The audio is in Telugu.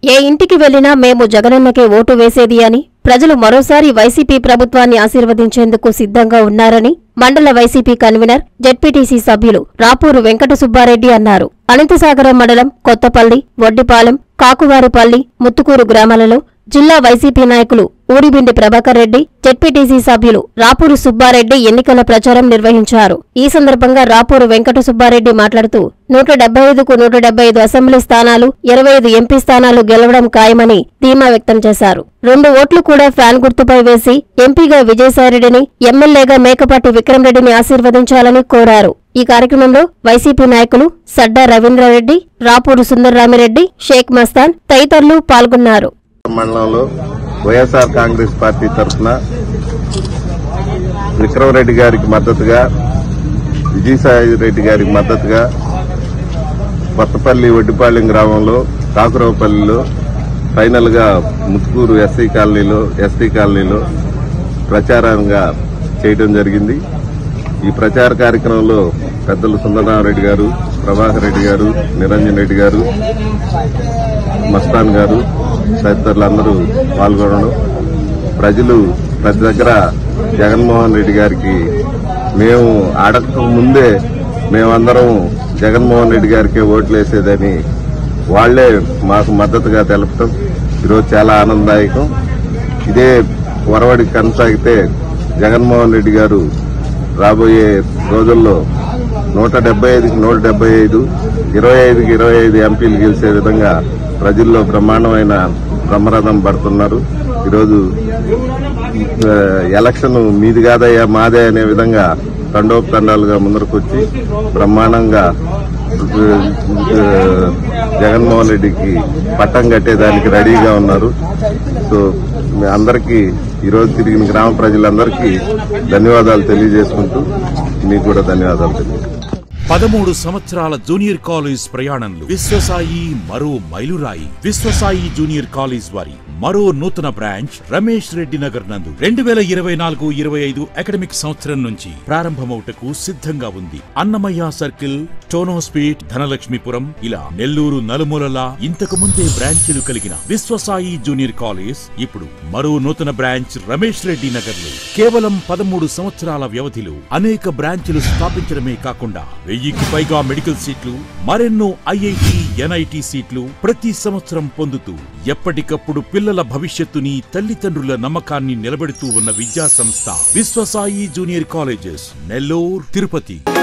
ఏ ఇంటికి వెళ్లినా మేము జగనన్నకే ఓటు వేసేది అని ప్రజలు మరోసారి వైసీపీ ప్రభుత్వాన్ని ఆశీర్వదించేందుకు సిద్ధంగా ఉన్నారని మండల వైసీపీ కన్వీనర్ జెడ్పీటీసీ సభ్యులు రాపూరు వెంకట సుబ్బారెడ్డి అన్నారు అనంతసాగరం మండలం కొత్తపల్లి వడ్డిపాలెం కాకువారిపల్లి ముత్తుకూరు గ్రామాలలో జిల్లా వైసీపీ నాయకులు ఊడిబిండి ప్రభాకర్ రెడ్డి జెడ్పీటీసీ సభ్యులు రాపూరు సుబ్బారెడ్డి ఎన్నికల ప్రచారం నిర్వహించారు ఈ సందర్భంగా రాపూరు వెంకట సుబ్బారెడ్డి మాట్లాడుతూ నూట డెబ్బై ఐదుకు నూట డెబ్బై ఐదు అసెంబ్లీ స్థానాలు ఇరవై ఐదు ఎంపీ స్థానాలు గెలవడం ఖాయమని ధీమా వ్యక్తం చేశారు రెండు ఓట్లు కూడా ఫ్యాన్ గుర్తుపై వేసి ఎంపీగా విజయసాయిరెడ్డిని ఎమ్మెల్యేగా మేకపాటి విక్రమరెడ్డిని ఆశీర్వదించాలని కోరారు ఈ కార్యక్రమంలో వైసీపీ నాయకులు సడ్డా రవీంద్రారెడ్డి రాపూరు సుందర్రామిరెడ్డి షేక్ మస్తాన్ తదితరులు పాల్గొన్నారు మండలంలో వైఎస్ఆర్ కాంగ్రెస్ పార్టీ తరఫున విక్రమరెడ్డి గారికి మద్దతుగా విజయసాయి రెడ్డి గారికి మద్దతుగా కొత్తపల్లి వడ్డిపాళ్యం గ్రామంలో కాకురవపల్లిలో ఫైనల్ గా ముత్తుకూరు ఎస్సీ కాలనీలో ఎస్టీ కాలనీలో ప్రచారంగా చేయడం జరిగింది ఈ ప్రచార కార్యక్రమంలో పెద్దలు సుందరరామరెడ్డి గారు ప్రభాకర్ రెడ్డి గారు నిరంజన్ రెడ్డి గారు మస్తాన్ గారు తదితరులందరూ పాల్గొనడం ప్రజలు ప్రతి దగ్గర జగన్మోహన్ రెడ్డి గారికి మేము అడగక ముందే మేమందరం జగన్మోహన్ రెడ్డి గారికి ఓట్లు వేసేదని వాళ్లే మాకు మద్దతుగా తెలపడం ఈరోజు చాలా ఆనందదాయకం ఇదే వరవడి కొనసాగితే జగన్మోహన్ రెడ్డి గారు రాబోయే రోజుల్లో నూట డెబ్బై ఐదుకి నూట డెబ్బై ఐదు ఇరవై ఐదుకి ఇరవై ఐదు ఎంపీలు గెలిచే విధంగా ప్రజల్లో బ్రహ్మాండమైన బ్రహ్మరథం పడుతున్నారు ఈరోజు ఆ, ఎలక్షన్ మీది కాదయ్యా మాదే అనే విధంగా తండోపతండాలుగా ముందరకొచ్చి బ్రహ్మాండంగా ఆ, జగన్మోహన్ రెడ్డికి పట్టం కట్టేదానికి రెడీగా ఉన్నారు సో మీ అందరికీ ఈరోజు తిరిగిన గ్రామ ప్రజలందరికీ ధన్యవాదాలు తెలియజేసుకుంటూ మీకు కూడా ధన్యవాదాలు తెలియజేస్తున్నాను పదమూడు సంవత్సరాల జూనియర్ కాలేజ్ ప్రయాణంలో విశ్వసాయి మరో మైలురాయి విశ్వసాయి జూనియర్ కాలేజ్ వారి మరో నూతన బ్రాంచ్ రమేష్ రెడ్డి నగర్ నందు రెండు వేల ఇరవై నాలుగు ఇరవై ఐదు అకాడమిక్ సంవత్సరం నుంచి ప్రారంభమవుటకు సిద్ధంగా ఉంది అన్నమయ్య సర్కిల్ టోనోస్పీట్ ధనలక్ష్మీపురం ఇలా నెల్లూరు నలుమూలలా ఇంతకు ముందే బ్రాంచీలు కలిగిన విశ్వసాయి జూనియర్ కాలేజ్ ఇప్పుడు మరో నూతన బ్రాంచ్ రమేష్ రెడ్డి నగర్ లో కేవలం పదమూడు సంవత్సరాల వ్యవధిలో అనేక బ్రాంచ్లు స్థాపించడమే కాకుండా వెయ్యికి పైగా మెడికల్ సీట్లు మరెన్నో ఐఐటి ఎన్ఐటి సీట్లు ప్రతి సంవత్సరం పొందుతూ ఎప్పటికప్పుడు పిల్లల భవిష్యత్తుని తల్లిదండ్రుల నమ్మకాన్ని నిలబెడుతూ ఉన్న విద్యా సంస్థ విశ్వసాయి జూనియర్ కాలేజెస్ నెల్లూరు తిరుపతి